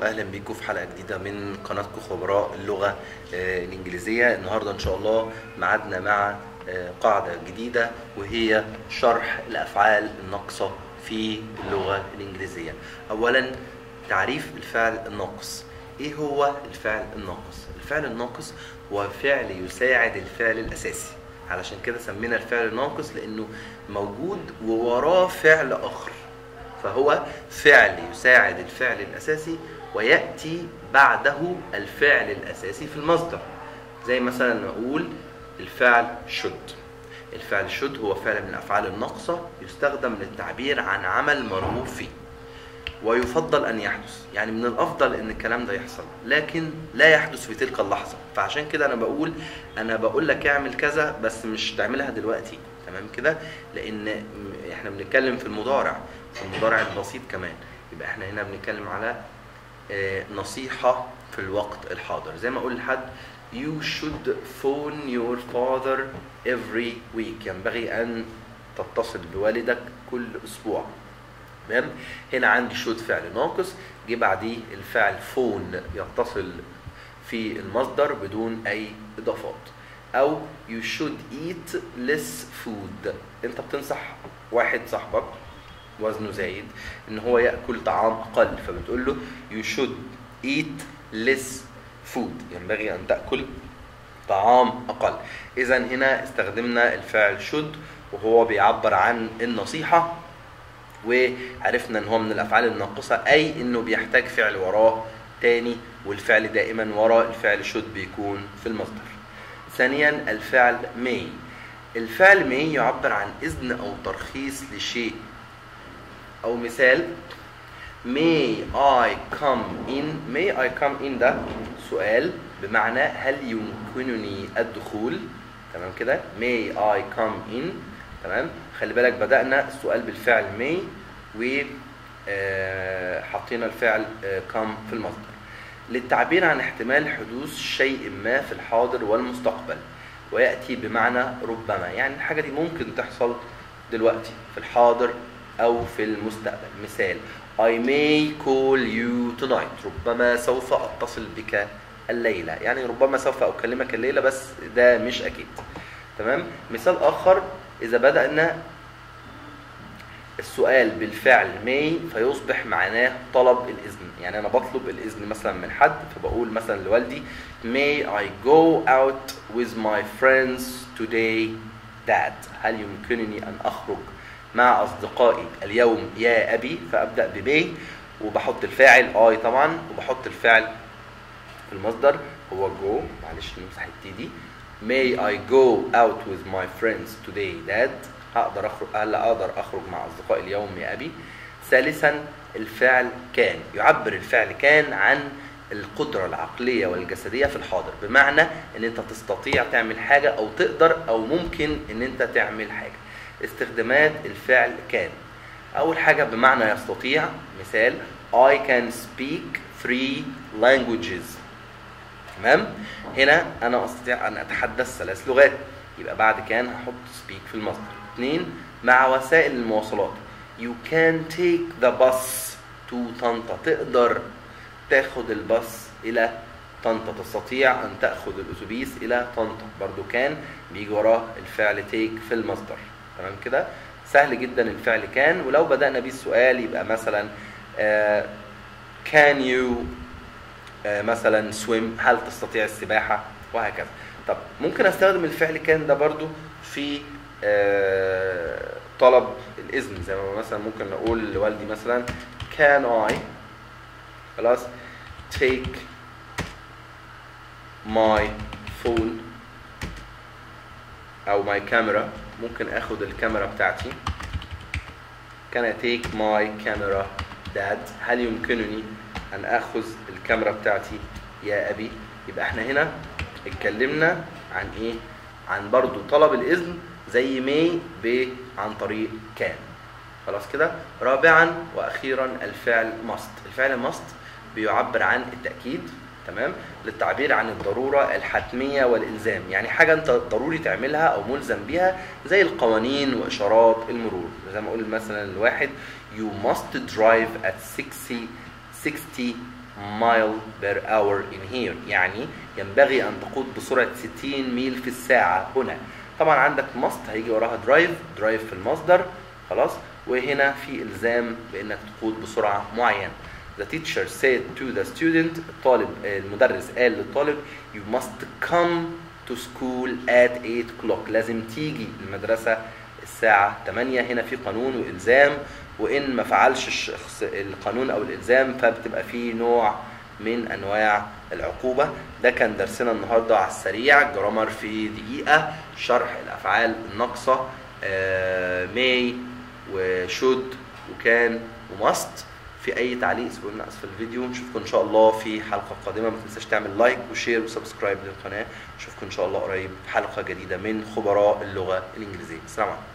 واهلا بيكم في حلقه جديده من قناتكم خبراء اللغه آه، الانجليزيه النهارده ان شاء الله ميعادنا مع آه، قاعده جديده وهي شرح الافعال الناقصه في اللغه الانجليزيه اولا تعريف الفعل الناقص ايه هو الفعل الناقص الفعل الناقص هو فعل يساعد الفعل الاساسي علشان كده سمينا الفعل ناقص لانه موجود ووراه فعل اخر فهو فعل يساعد الفعل الأساسي ويأتي بعده الفعل الأساسي في المصدر زي مثلا نقول الفعل should الفعل should هو فعل من الأفعال الناقصة يستخدم للتعبير عن عمل مرغوب فيه ويفضل أن يحدث يعني من الأفضل أن الكلام ده يحصل لكن لا يحدث في تلك اللحظة فعشان كده أنا بقول أنا بقول لك اعمل كذا بس مش تعملها دلوقتي تمام كده لأن م- احنا بنتكلم في المضارع في المضارع البسيط كمان يبقى احنا هنا بنتكلم على آه، نصيحة في الوقت الحاضر زي ما أقول لحد you should phone your father every week ينبغي أن تتصل بوالدك كل أسبوع تمام هنا عندي should فعل ناقص جه بعديه الفعل phone يتصل في المصدر بدون أي إضافات أو you should eat less food أنت بتنصح واحد صاحبك وزنه زايد ان هو ياكل طعام اقل فبتقول له you should eat less food ينبغي ان تاكل طعام اقل اذا هنا استخدمنا الفعل should وهو بيعبر عن النصيحه وعرفنا ان هو من الافعال الناقصه اي انه بيحتاج فعل وراه تاني والفعل دائما وراء الفعل should بيكون في المصدر ثانيا الفعل may الفعل may يعبر عن اذن او ترخيص لشيء او مثال may I come in may I come in ده سؤال بمعنى هل يمكنني الدخول تمام كده may I come in تمام خلي بالك بدأنا السؤال بالفعل may و آه، حطينا الفعل آه، come في المصدر للتعبير عن احتمال حدوث شيء ما في الحاضر والمستقبل ويأتي بمعنى ربما يعني الحاجة دي ممكن تحصل دلوقتي في الحاضر أو في المستقبل مثال I may call you tonight ربما سوف أتصل بك الليلة يعني ربما سوف أكلمك الليلة بس ده مش أكيد تمام مثال آخر إذا بدأنا السؤال بالفعل may فيصبح معناه طلب الإذن يعني أنا بطلب الإذن مثلا من حد فبقول مثلا لوالدي may I go out with my friends today dad هل يمكنني أن أخرج مع أصدقائي اليوم يا أبي فأبدأ بمي وبحط الفاعل I طبعا وبحط الفعل في المصدر هو go معلش نمسح التي دي may I go out with my friends today dad هقدر اخرج هلا اقدر اخرج مع اصدقائي اليوم يا ابي ثالثا الفعل كان يعبر الفعل كان عن القدرة العقلية والجسدية في الحاضر بمعنى ان انت تستطيع تعمل حاجة او تقدر او ممكن ان انت تعمل حاجة استخدامات الفعل كان اول حاجة بمعنى يستطيع مثال I can speak three languages تمام هنا انا استطيع ان اتحدث ثلاث لغات يبقى بعد كان هحط speak في المصدر اثنين مع وسائل المواصلات you can take the bus to طنطا تقدر تاخد الباص الى طنطا تستطيع ان تاخذ الاتوبيس الى طنطا برضو كان بيجي وراه الفعل take في المصدر تمام كده سهل جدا الفعل كان ولو بدأنا بيه السؤال يبقى مثلا آه can you آه، مثلا swim هل تستطيع السباحة وهكذا طب ممكن استخدم الفعل كان ده برضو في آه، طلب الإذن زي ما مثلا ممكن نقول لوالدي مثلا can I خلاص take my phone أو my camera ممكن اخد الكاميرا بتاعتي can I take my camera dad هل يمكنني ان اخذ الكاميرا بتاعتي يا ابي يبقى احنا هنا اتكلمنا عن ايه عن برضو طلب الاذن زي مي ب عن طريق كان خلاص كده رابعا واخيرا الفعل must الفعل must بيعبر عن التاكيد تمام للتعبير عن الضروره الحتميه والالزام يعني حاجه انت ضروري تعملها او ملزم بيها زي القوانين واشارات المرور زي ما اقول مثلا الواحد you must drive at 60 60 mile per hour in here يعني ينبغي أن تقود بسرعة 60 ميل في الساعة هنا طبعا عندك must هيجي وراها drive drive في المصدر خلاص وهنا في إلزام بأنك تقود بسرعة معينة The teacher said to the student الطالب المدرس قال للطالب you must come to school at 8 o'clock لازم تيجي المدرسة الساعة 8 هنا في قانون وإلزام وإن ما فعلش الشخص القانون أو الإلزام فبتبقى فيه نوع من أنواع العقوبة ده كان درسنا النهاردة على السريع جرامر في دقيقة شرح الأفعال الناقصة may وشود وكان وماست في اي تعليق اسيبوا لنا اسفل الفيديو نشوفكم ان شاء الله في حلقه قادمه ما تنساش تعمل لايك وشير وسبسكرايب للقناه نشوفكم ان شاء الله قريب في حلقه جديده من خبراء اللغه الانجليزيه السلام عليكم